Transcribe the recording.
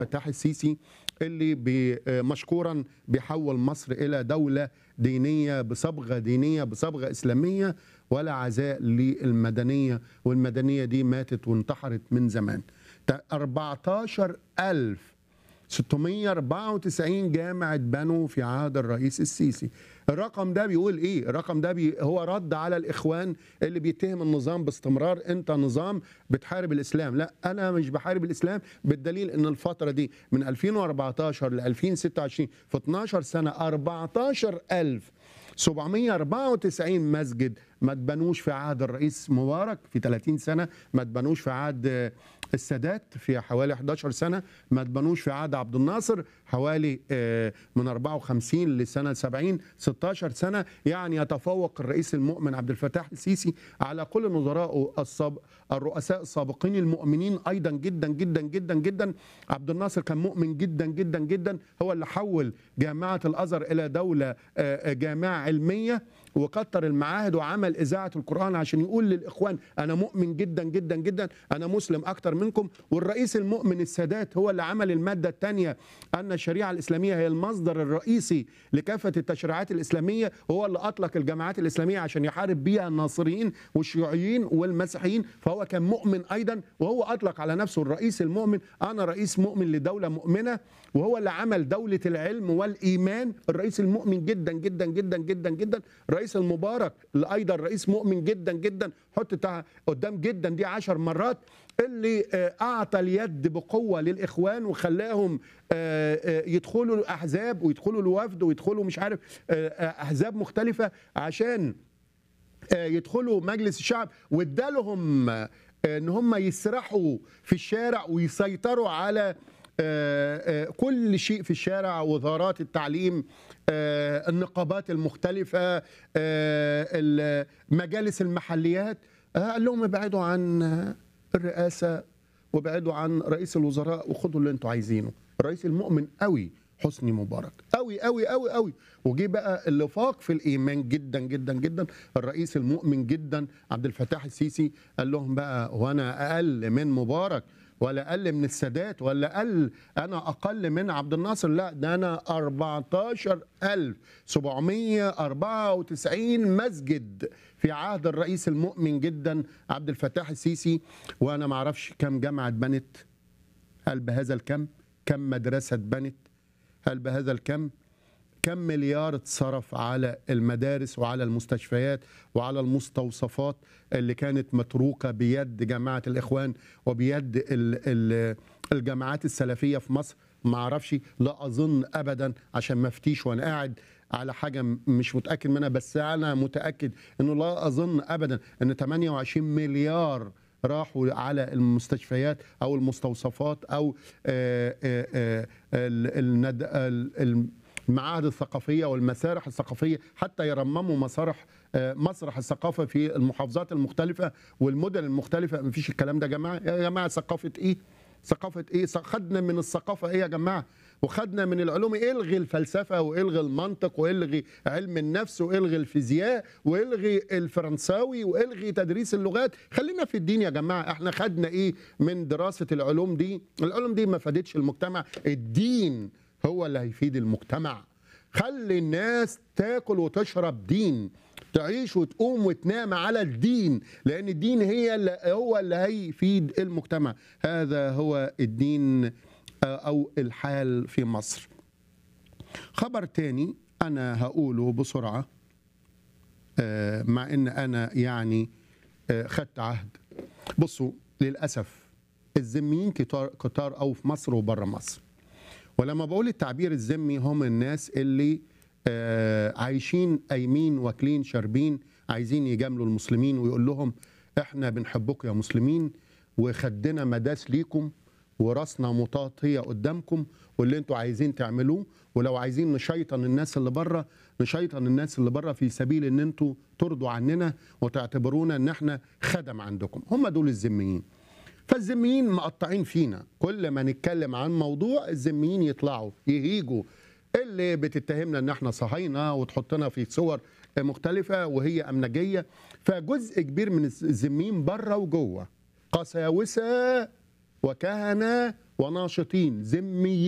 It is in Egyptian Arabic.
فتح السيسي اللي بي- مشكورا بيحول مصر الى دوله دينيه بصبغه دينيه بصبغه اسلاميه ولا عزاء للمدنيه والمدنيه دي ماتت وانتحرت من زمان 14000 694 جامع اتبنوا في عهد الرئيس السيسي الرقم ده بيقول ايه الرقم ده بي هو رد على الاخوان اللي بيتهم النظام باستمرار انت نظام بتحارب الاسلام لا انا مش بحارب الاسلام بالدليل ان الفتره دي من 2014 ل 2026 في 12 سنه 14000 794 مسجد ما اتبنوش في عهد الرئيس مبارك في 30 سنه ما اتبنوش في عهد آه، السادات في حوالي 11 سنه ما اتبنوش في عهد عبد الناصر حوالي آه، من 54 لسنه 70 16 سنه يعني يتفوق الرئيس المؤمن عبد الفتاح السيسي على كل نظرائه الساب الرؤساء السابقين المؤمنين ايضا جدا جدا جدا جدا عبد الناصر كان مؤمن جدا جدا جدا هو اللي حول جامعه الازهر الى دوله آه، آه، جامعه علميه وكتر المعاهد وعمل اذاعه القران عشان يقول للاخوان انا مؤمن جدا جدا جدا انا مسلم اكتر منكم والرئيس المؤمن السادات هو اللي عمل الماده الثانيه ان الشريعه الاسلاميه هي المصدر الرئيسي لكافه التشريعات الاسلاميه وهو اللي اطلق الجماعات الاسلاميه عشان يحارب بيها الناصريين والشيوعيين والمسيحيين فهو كان مؤمن ايضا وهو اطلق على نفسه الرئيس المؤمن انا رئيس مؤمن لدوله مؤمنه وهو اللي عمل دوله العلم والايمان الرئيس المؤمن جدا جدا جدا جدا جدا الرئيس المبارك اللي ايضا رئيس مؤمن جدا جدا حط تع- قدام جدا دي عشر مرات اللي آه، اعطى اليد بقوه للاخوان وخلاهم آه، آه، يدخلوا الاحزاب ويدخلوا الوفد ويدخلوا مش عارف آه، آه، احزاب مختلفه عشان آه، يدخلوا مجلس الشعب وادالهم آه، ان هم يسرحوا في الشارع ويسيطروا على آه، آه، كل شيء في الشارع وزارات التعليم آه، النقابات المختلفة آه، المجالس المحليات آه، قال لهم ابعدوا عن آه، الرئاسة وابعدوا عن رئيس الوزراء وخدوا اللي انتوا عايزينه الرئيس المؤمن قوي حسني مبارك قوي قوي قوي قوي وجي بقى اللي فاق في الايمان جدا جدا جدا الرئيس المؤمن جدا عبد الفتاح السيسي قال لهم بقى وانا اقل من مبارك ولا اقل من السادات ولا اقل انا اقل من عبد الناصر لا ده انا 14794 مسجد في عهد الرئيس المؤمن جدا عبد الفتاح السيسي وانا ما اعرفش كم جامعه اتبنت هل بهذا الكم كم مدرسه اتبنت هل بهذا الكم كم مليار اتصرف على المدارس وعلى المستشفيات وعلى المستوصفات اللي كانت متروكه بيد جماعه الاخوان وبيد ال ال الجماعات السلفيه في مصر ما اعرفش لا اظن ابدا عشان ما افتيش وانا قاعد على حاجه م- مش متاكد منها بس انا متاكد انه لا اظن ابدا ان 28 مليار راحوا على المستشفيات او المستوصفات او آه، آه، آه، ال- الند- ال- المعاهد الثقافيه والمسارح الثقافيه حتى يرمموا مسارح آه، مسرح الثقافه في المحافظات المختلفه والمدن المختلفه مفيش الكلام ده يا جماعه يا جماعه ثقافه ايه ثقافه ايه خدنا من الثقافه ايه يا جماعه وخدنا من العلوم الغي الفلسفه والغي المنطق والغي علم النفس والغي الفيزياء والغي الفرنساوي والغي تدريس اللغات خلينا في الدين يا جماعه احنا خدنا ايه من دراسه العلوم دي العلوم دي ما فادتش المجتمع الدين هو اللي هيفيد المجتمع خلي الناس تاكل وتشرب دين تعيش وتقوم وتنام على الدين لان الدين هي اللي هو اللي هيفيد المجتمع هذا هو الدين آه، او الحال في مصر خبر تاني انا هقوله بسرعه آه، مع ان انا يعني آه، خدت عهد بصوا للاسف الذميين كتار كتار او في مصر وبره مصر ولما بقول التعبير الذمي هم الناس اللي آه، عايشين قايمين واكلين شاربين عايزين يجاملوا المسلمين ويقول لهم احنا بنحبكم يا مسلمين وخدنا مداس ليكم وراسنا مطاطيه قدامكم واللي انتوا عايزين تعملوه ولو عايزين نشيطن الناس اللي بره نشيطن الناس اللي بره في سبيل ان انتوا ترضوا عننا وتعتبرونا ان احنا خدم عندكم هم دول الذميين فالذميين مقطعين فينا كل ما نتكلم عن موضوع الذميين يطلعوا يهيجوا اللي بتتهمنا ان احنا صهاينه وتحطنا في صور مختلفه وهي امنجيه فجزء كبير من الذميين بره وجوه قساوسه وكهنه وناشطين ذميين